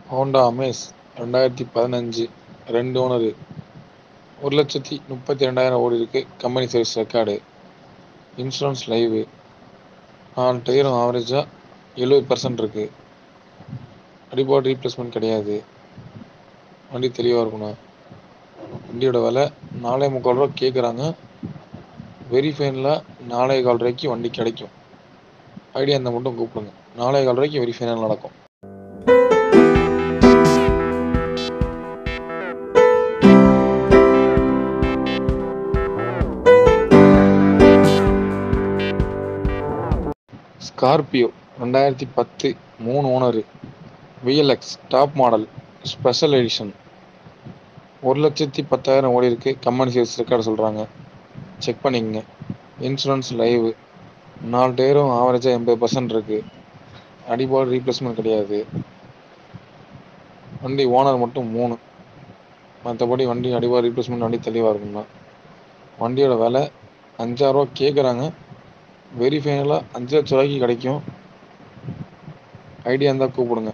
Honda Amaze ரெண்டாயிரத்தி பதினஞ்சு ரெண்டு ஓனரு ஒரு லட்சத்தி முப்பத்தி ரெண்டாயிரம் ஓடி இருக்கு company service record insurance live நாலு டயரும் ஆவரேஜாக எழுபது பர்சன்ட் இருக்கு அடிபாடு ரீப்ளேஸ்மெண்ட் கிடையாது வண்டி தெளிவாக இருக்கணும் வண்டியோட விலை நாலே முக்கால் ரூபா கேட்குறாங்க வெரிஃபைனில் நாலே கால் ரூபாய்க்கு வண்டி கிடைக்கும் ஐடியா இருந்தால் மட்டும் கூப்பிடுங்க நாலே கால் ரூபாய்க்கு வெரிஃபைனல் நடக்கும் ஸ்கார்பியோ ரெண்டாயிரத்தி பத்து மூணு owner VLX top model special edition ஒரு லட்சத்தி பத்தாயிரம் ஓடி இருக்கு கம்பெனி சர்வீஸ் ரெக்கார்டு சொல்கிறாங்க செக் பண்ணிக்கங்க இன்சூரன்ஸ் லைவு நாலு டயரும் ஆவரேஜாக எண்பது பர்சன்ட் இருக்கு அடிபாடு ரீப்ளேஸ்மெண்ட் கிடையாது வண்டி ஓனர் மட்டும் மூணு மற்றபடி வண்டி அடிபாடு ரீப்ளேஸ்மெண்ட் வண்டி தெளிவாக இருக்கும்னா வண்டியோட விலை அஞ்சாயிரரூவா கேட்குறாங்க வெரி ஃபைனலாக அஞ்சு லட்ச ரூபாய்க்கு கிடைக்கும் ஐடியா இருந்தால் கூப்பிடுங்க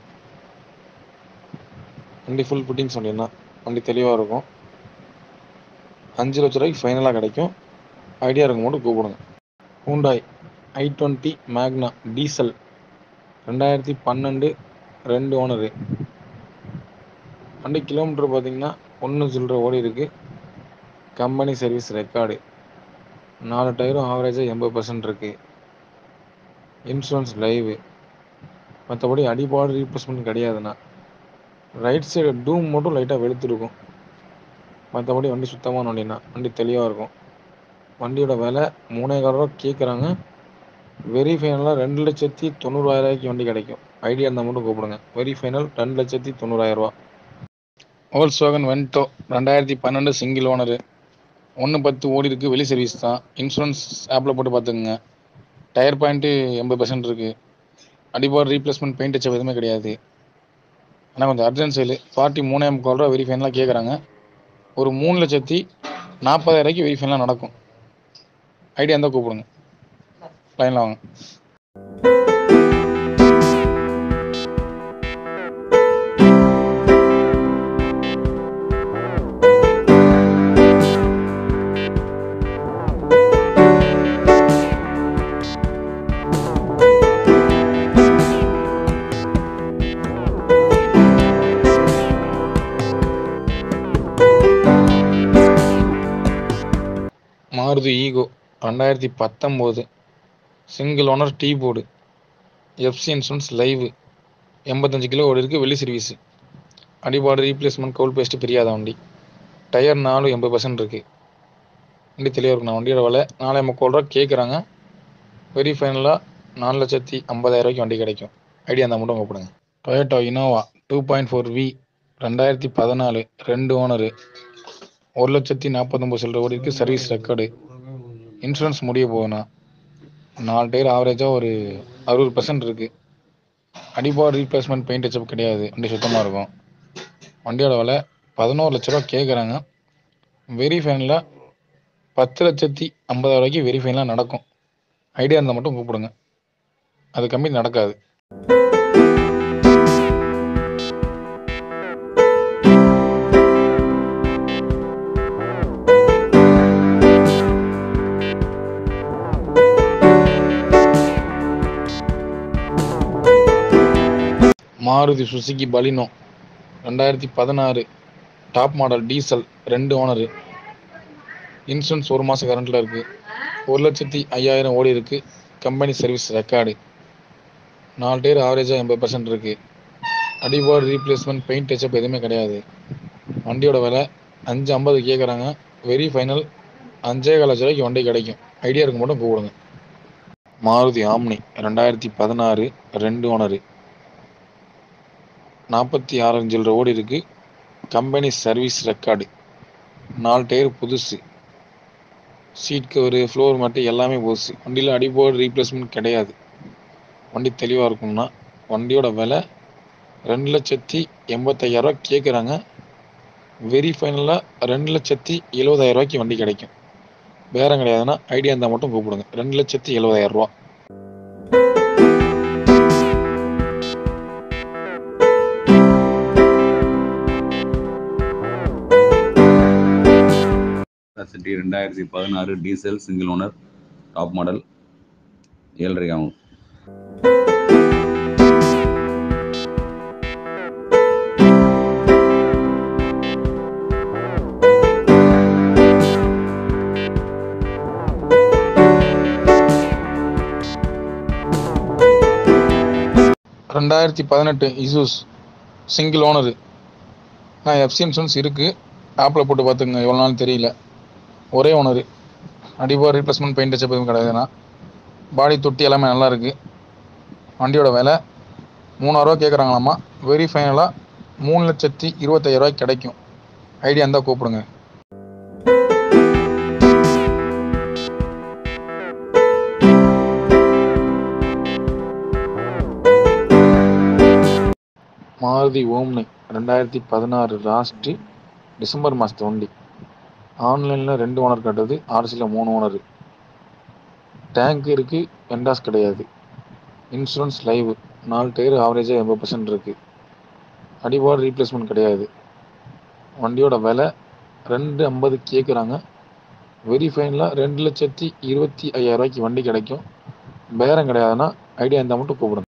வண்டி ஃபுல் ஃபிட்டிங்ஸ் வண்டினா வண்டி தெளிவாக இருக்கும் அஞ்சு லட்ச ரூபாய்க்கு ஃபைனலாக கிடைக்கும் ஐடியா இருக்கும் மட்டும் கூப்பிடுங்க Hyundai i twenty Magna diesel ரெண்டாயிரத்தி பன்னெண்டு ரெண்டு ஓனரு வண்டி கிலோமீட்டர் பார்த்தீங்கன்னா ஒன்று சில்லற ஓடி இருக்கு கம்பெனி சர்வீஸ் ரெக்கார்டு நாலு டயரும் ஆவரேஜாக எண்பது பர்சன்ட் இருக்கு இன்சூரன்ஸ் லைவு மற்றபடி அடிபாடு ரீப்ளேஸ்மெண்ட் கிடையாதுண்ணா ரைட் சைடு டூம் மட்டும் லைட்டாக வெளுத்துருக்கும் மற்றபடி வண்டி சுத்தமான வண்டிண்ணா வண்டி தெளிவாக இருக்கும் வண்டியோட விலை மூணே கால் ரூபா கேட்குறாங்க வெரி ஃபைனலாக ரெண்டு லட்சத்தி தொண்ணூறாயிரூவாய்க்கு வண்டி கிடைக்கும் ஐடியா இருந்தால் மட்டும் கூப்பிடுங்க வெரி ஃபைனல் ரெண்டு லட்சத்தி தொண்ணூறாயிரரூவா ஓல்ஸ் வேகன் வென்டோ ரெண்டாயிரத்தி பன்னெண்டு சிங்கிள் ஓனரு ஒன்று பத்து ஓடி இருக்கு வெளி சர்வீஸ் தான் இன்சூரன்ஸ் ஆப்பில் போட்டு பார்த்துக்குங்க டயர் பாயிண்ட்டு எண்பது பர்சன்ட் இருக்குது அடிபார் ரீப்ளேஸ்மெண்ட் பெயிண்ட் வச்ச எதுவுமே கிடையாது ஆனால் கொஞ்சம் அர்ஜென்ட் சேலு ஃபார்ட்டி மூணே முக்கால் ரூபா வெரி ஃபைனலாக கேட்குறாங்க ஒரு மூணு லட்சத்தி நாற்பதாயிரூவாய்க்கு வெரி ஃபைனலாக நடக்கும் ஐடியா இருந்தால் கூப்பிடுங்க லைனில் வாங்க மாருதி ஈகோ ரெண்டாயிரத்தி பத்தொம்போது single owner T board FC insurance live எண்பத்தஞ்சு கிலோ ஓடி இருக்கு வெளி சர்வீஸு அடிபாடு ரீப்ளேஸ்மெண்ட் கவுல் பேஸ்ட்டு பிரியாத வண்டி டயர் நாலு எண்பது பர்சன்ட் இருக்கு வண்டி தெளிவாக இருக்கும் வண்டியோட விலை நாலே முக்கால் ரூபா கேட்குறாங்க வெரி ஃபைனலாக நாலு லட்சத்தி ஐம்பதாயிரம் ரூபாய்க்கு வண்டி கிடைக்கும் ஐடியா இருந்தால் மட்டும் கூப்பிடுங்க Toyota Innova two point four V ரெண்டாயிரத்தி பதினாலு ரெண்டு ஓனரு ஒரு லட்சத்தி நாற்பத்தொம்பது சில்லற ஓடி இருக்கு சர்வீஸ் ரெக்கார்டு இன்சூரன்ஸ் முடிய போகுதுண்ணா நாலு டயர் ஆவரேஜாக ஒரு அறுபது பர்சன்ட் இருக்கு அடிபாடு ரீப்ளேஸ்மெண்ட் பெயிண்ட் வச்சப் கிடையாது வண்டி சுத்தமாக இருக்கும் வண்டியோட விலை பதினோரு லட்ச ரூபா கேட்குறாங்க வெரி ஃபைனலாக பத்து லட்சத்தி ஐம்பதாயிரம் ரூபாய்க்கு வெரி ஃபைனலாக நடக்கும் ஐடியா இருந்தால் மட்டும் கூப்பிடுங்க அது கம்மி நடக்காது மாருதி சுசுகி பலினோ ரெண்டாயிரத்தி பதினாறு டாப் மாடல் டீசல் ரெண்டு ஓனரு இன்சூரன்ஸ் ஒரு மாதம் கரண்ட்டில் இருக்குது ஒரு லட்சத்தி ஐயாயிரம் ஓடி இருக்கு கம்பெனி சர்வீஸ் ரெக்கார்டு நாலு டயர் ஆவரேஜாக எண்பது பர்சன்ட் இருக்குது அடிபாடு ரீப்ளேஸ்மெண்ட் பெயிண்ட் டச்சப் எதுவுமே கிடையாது வண்டியோட விலை அஞ்சு ஐம்பது கேட்குறாங்க வெரி ஃபைனல் அஞ்சே கால் லட்ச ரூபாய்க்கு வண்டி கிடைக்கும் ஐடியா இருக்கும் மட்டும் கூப்பிடுங்க மாருதி ஆம்னி ரெண்டாயிரத்தி பதினாறு ரெண்டு ஓனரு நாற்பத்தி ஆறு சில்லற ஓடி இருக்கு கம்பெனி சர்வீஸ் ரெக்கார்டு நாலு டயர் புதுசு சீட் கவரு ஃப்ளோர் மேட்டு எல்லாமே புதுசு வண்டியில் அடிபோர்டு ரீப்ளேஸ்மெண்ட் கிடையாது வண்டி தெளிவாக இருக்கும்னா வண்டியோட விலை ரெண்டு லட்சத்தி எண்பத்தையாயிரரூவா கேட்குறாங்க வெரி ஃபைனலாக ரெண்டு லட்சத்தி எழுபதாயிரம் ரூபாய்க்கு வண்டி கிடைக்கும் பேரம் கிடையாதுன்னா ஐடியா இருந்தால் மட்டும் கூப்பிடுங்க ரெண்டு லட்சத்தி எழுபதாயிரம் ரூபா சிட்டி ரெண்டாயிரத்தி பதினாறு diesel single owner top model ஏழரை ஆகும் ரெண்டாயிரத்தி பதினெட்டு இசூஸ் சிங்கிள் ஓனரு நான் எஃப்சி இன்சூரன்ஸ் இருக்குது ஆப்பில் போட்டு பார்த்துங்க எவ்வளோ நாள் தெரியல ஒரே ஓனரு அடிபார் ரீப்ளேஸ்மெண்ட் பெயிண்ட் டச்சப் எதுவும் கிடையாதுண்ணா பாடி தொட்டி எல்லாமே நல்லா இருக்குது வண்டியோட விலை மூணாயிரரூவா கேட்குறாங்களாம்மா வெரி ஃபைனலாக மூணு லட்சத்தி இருபத்தையாயிரரூவாய்க்கு கிடைக்கும் ஐடியா இருந்தால் கூப்பிடுங்க மாருதி ஓம்னி ரெண்டாயிரத்தி பதினாறு லாஸ்ட்டு டிசம்பர் மாதத்து வண்டி ஆன்லைனில் ரெண்டு ஓனர் கட்டுறது ஆர்சியில் மூணு ஓனர் டேங்க் இருக்குது என்டாஸ் கிடையாது இன்சூரன்ஸ் லைவ் நாலு டயர் ஆவரேஜாக எண்பது பர்சன்ட் இருக்குது அடிபாடு ரீப்ளேஸ்மெண்ட் கிடையாது வண்டியோட விலை ரெண்டு ஐம்பது கேட்குறாங்க வெரி ஃபைனலாக ரெண்டு லட்சத்தி இருபத்தி ஐயாயிரரூவாய்க்கு வண்டி கிடைக்கும் பேரம் கிடையாதுன்னா ஐடியா இருந்தால் மட்டும் கூப்பிடுங்க